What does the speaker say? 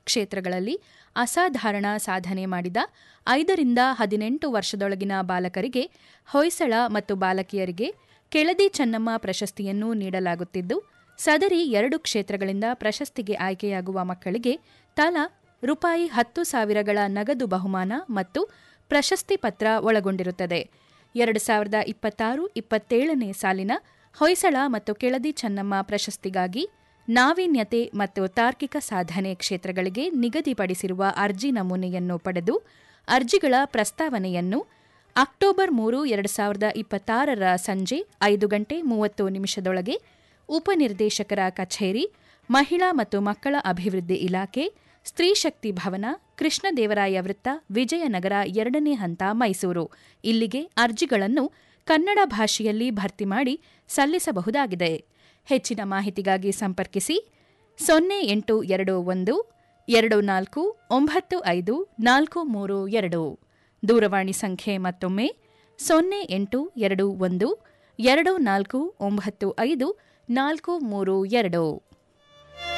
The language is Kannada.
ಕ್ಷೇತ್ರಗಳಲ್ಲಿ ಅಸಾಧಾರಣ ಸಾಧನೆ ಮಾಡಿದ ಐದರಿಂದ ಹದಿನೆಂಟು ವರ್ಷದೊಳಗಿನ ಬಾಲಕರಿಗೆ ಹೊಯ್ಸಳ ಮತ್ತು ಬಾಲಕಿಯರಿಗೆ ಕೆಳದಿ ಚೆನ್ನಮ್ಮ ಪ್ರಶಸ್ತಿಯನ್ನು ನೀಡಲಾಗುತ್ತಿದ್ದು ಸದರಿ ಎರಡು ಕ್ಷೇತ್ರಗಳಿಂದ ಪ್ರಶಸ್ತಿಗೆ ಆಯ್ಕೆಯಾಗುವ ಮಕ್ಕಳಿಗೆ ತಲಾ ರೂಪಾಯಿ ಹತ್ತು ಸಾವಿರಗಳ ನಗದು ಬಹುಮಾನ ಮತ್ತು ಪ್ರಶಸ್ತಿ ಪತ್ರ ಒಳಗೊಂಡಿರುತ್ತದೆ ಎರಡು ಸಾವಿರದ ಇಪ್ಪತ್ತಾರು ಇಪ್ಪತ್ತೇಳನೇ ಸಾಲಿನ ಹೊಯ್ಸಳ ಮತ್ತು ಕೆಳದಿ ಚೆನ್ನಮ್ಮ ಪ್ರಶಸ್ತಿಗಾಗಿ ನಾವೀನ್ಯತೆ ಮತ್ತು ತಾರ್ಕಿಕ ಸಾಧನೆ ಕ್ಷೇತ್ರಗಳಿಗೆ ನಿಗದಿಪಡಿಸಿರುವ ಅರ್ಜಿ ನಮೂನೆಯನ್ನು ಪಡೆದು ಅರ್ಜಿಗಳ ಪ್ರಸ್ತಾವನೆಯನ್ನು ಅಕ್ಟೋಬರ್ ಮೂರು ಎರಡು ಸಾವಿರದ ಇಪ್ಪತ್ತಾರರ ಸಂಜೆ ಐದು ಗಂಟೆ ಮೂವತ್ತು ನಿಮಿಷದೊಳಗೆ ಉಪನಿರ್ದೇಶಕರ ಕಚೇರಿ ಮಹಿಳಾ ಮತ್ತು ಮಕ್ಕಳ ಅಭಿವೃದ್ಧಿ ಇಲಾಖೆ ಸ್ತ್ರೀ ಶಕ್ತಿ ಭವನ ಕೃಷ್ಣದೇವರಾಯ ವೃತ್ತ ವಿಜಯನಗರ ಎರಡನೇ ಹಂತ ಮೈಸೂರು ಇಲ್ಲಿಗೆ ಅರ್ಜಿಗಳನ್ನು ಕನ್ನಡ ಭಾಷೆಯಲ್ಲಿ ಭರ್ತಿ ಮಾಡಿ ಸಲ್ಲಿಸಬಹುದಾಗಿದೆ ಹೆಚ್ಚಿನ ಮಾಹಿತಿಗಾಗಿ ಸಂಪರ್ಕಿಸಿ ಸೊನ್ನೆ ಎಂಟು ಎರಡು ಒಂದು ಎರಡು ನಾಲ್ಕು ಒಂಬತ್ತು ಐದು ನಾಲ್ಕು ಮೂರು ಎರಡು ದೂರವಾಣಿ ಸಂಖ್ಯೆ ಮತ್ತೊಮ್ಮೆ ಸೊನ್ನೆ ಎಂಟು ಎರಡು ಒಂದು ಎರಡು ನಾಲ್ಕು ಒಂಬತ್ತು ಐದು ನಾಲ್ಕು ಮೂರು ಎರಡು